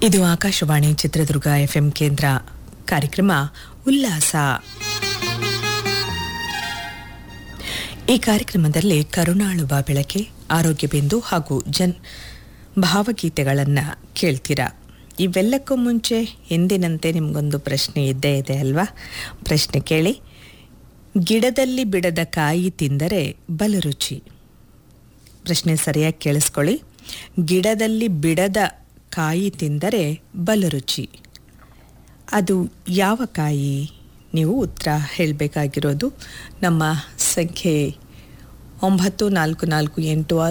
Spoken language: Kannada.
ಇದು ಆಕಾಶವಾಣಿ ಚಿತ್ರದುರ್ಗ ಎಫ್ಎಂ ಕೇಂದ್ರ ಕಾರ್ಯಕ್ರಮ ಉಲ್ಲಾಸ ಈ ಕಾರ್ಯಕ್ರಮದಲ್ಲಿ ಕರುಣಾಳುವ ಬೆಳಕೆ ಆರೋಗ್ಯ ಬಿಂದು ಹಾಗೂ ಜನ್ ಭಾವಗೀತೆಗಳನ್ನು ಕೇಳ್ತೀರಾ ಇವೆಲ್ಲಕ್ಕೂ ಮುಂಚೆ ಎಂದಿನಂತೆ ನಿಮಗೊಂದು ಪ್ರಶ್ನೆ ಇದ್ದೇ ಇದೆ ಅಲ್ವಾ ಪ್ರಶ್ನೆ ಕೇಳಿ ಗಿಡದಲ್ಲಿ ಬಿಡದ ಕಾಯಿ ತಿಂದರೆ ಬಲು ರುಚಿ ಪ್ರಶ್ನೆ ಸರಿಯಾಗಿ ಕೇಳಿಸ್ಕೊಳ್ಳಿ ಗಿಡದಲ್ಲಿ ಬಿಡದ ಕಾಯಿ ತಿಂದರೆ ಬಲು ರುಚಿ ಅದು ಯಾವ ಕಾಯಿ ನೀವು ಉತ್ತರ ಹೇಳಬೇಕಾಗಿರೋದು ನಮ್ಮ ಸಂಖ್ಯೆ ಒಂಬತ್ತು ನಾಲ್ಕು ನಾಲ್ಕು ಎಂಟು ಆರು